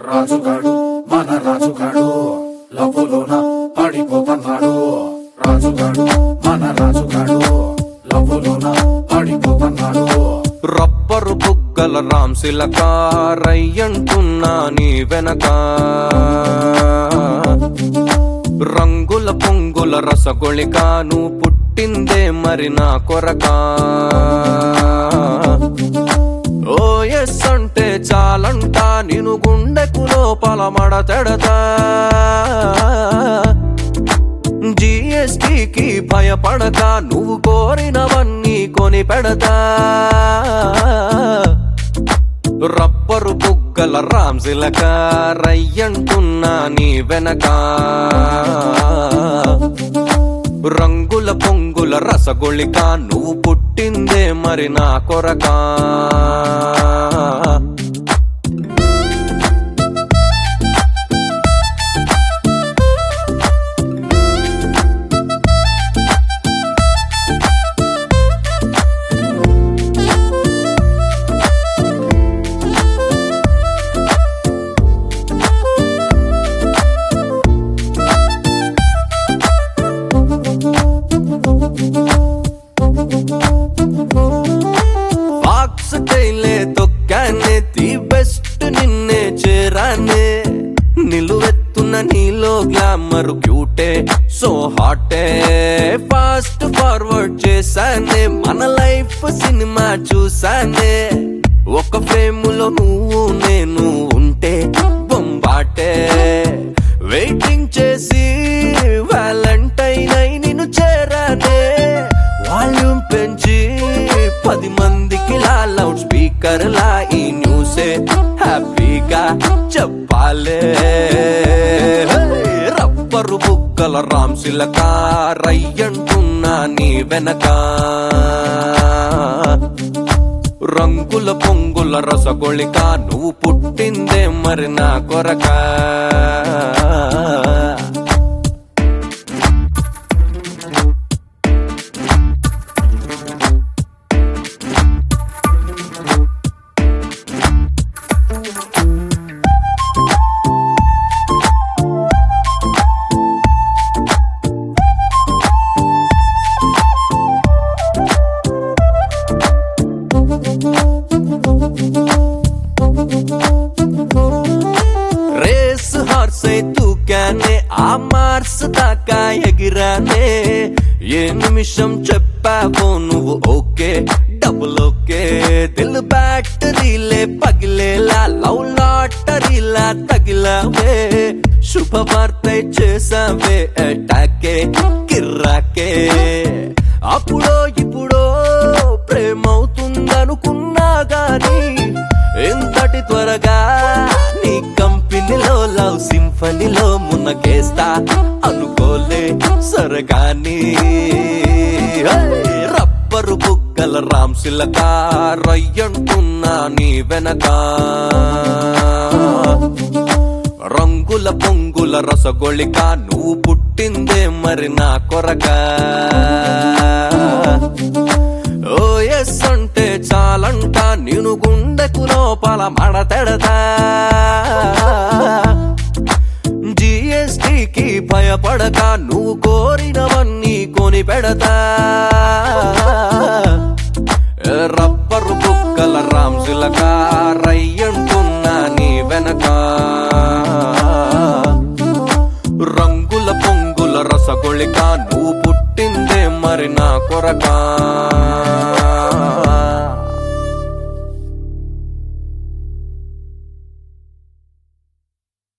రాజుగాడు మన రాజుగాడు లవ్వులోన పడిపోతున్నాడు రాజుగాడు మన రాజుగాడు లవ్వులోన పడిపోతున్నాడు రబ్బరు బుగ్గల రామ్సిలక రయ్యంటున్నా నీ వెనక రంగుల పొంగుల రసగొళిక నువ్వు పుట్టిందే మరి నా కొరక ఓ ఎస్ అంటే చాలంట నేను గుండెకు లోపల మడతెడతా జిఎస్టికి భయపడక నువ్వు కోరినవన్నీ కొని పెడతా రబ్బరు బుగ్గల రామ్సిలక రయ్యంటున్నా నీ వెనక రంగుల పొంగుల రసగొళిక నువ్వు పుట్టిందే మరి నా కొరకా ఫాక్స్ టైలే తొక్కానే ది బెస్ట్ నిన్నే చేరానే నిలువెత్తున్న నీలో గ్లామర్ క్యూటే సో హాటే ఫాస్ట్ ఫార్వర్డ్ చేశానే మన లైఫ్ సినిమా చూసానే ఒక ఫ్రేములో నువ్వు నేను ఉంటే బొంబాటే వెయిటింగ్ చేసి వ్యాలంటైన్ అయి నిన్ను చేరానే వాల్యూమ్ పెంచి పది మందికి లా లౌడ్ స్పీకర్ లా ఈ న్యూసే హ్యాపీగా చెప్పాలే రబ్బరు బుక్కల రామ్సిలక రయ్యంటున్నా నీ వెనక రంగుల పొంగుల రసగొళిక నువ్వు పుట్టిందే మరి నా కొరక రేస్ హార్స్ తూకానే ఆ మార్స్ దాకా ఎగిరానే ఏ నిమిషం చెప్పావో నువ్వు ఓకే డబుల్ ఓకే దిల్ బ్యాటరీలే పగిలేలా లవ్ లాటరీలా తగిలావే శుభవార్త చేసావే అటాకే కిర్రాకే అప్పుడో ఇప్పుడో ప్రేమవుతుందనుకున్నా గాని ఎంతటి త్వరగా నీ కంపెనీలో లవ్ సింఫనీలో మునకేస్తా అనుకోలే సరగాని రబ్బరు బుగ్గల రామ్సిలక రయ్యంటున్నా నీ వెనక రంగుల పొంగుల రసగొళిక నువ్వు పుట్టిందే మరి నా కొరక ఓ ఎస్ అంటే చాలంట నేను గుండెకు లోపల మడతెడతా జిఎస్టికి భయపడక నువ్వు కోరినవన్నీ కొని పెడతా రబ్బరు బుక్కల రామ్సిలక రయ్యంటున్నా నీ వెనక రంగుల పొంగుల రసగొళిక నువ్వు పుట్టిందే మరి నా కొరకా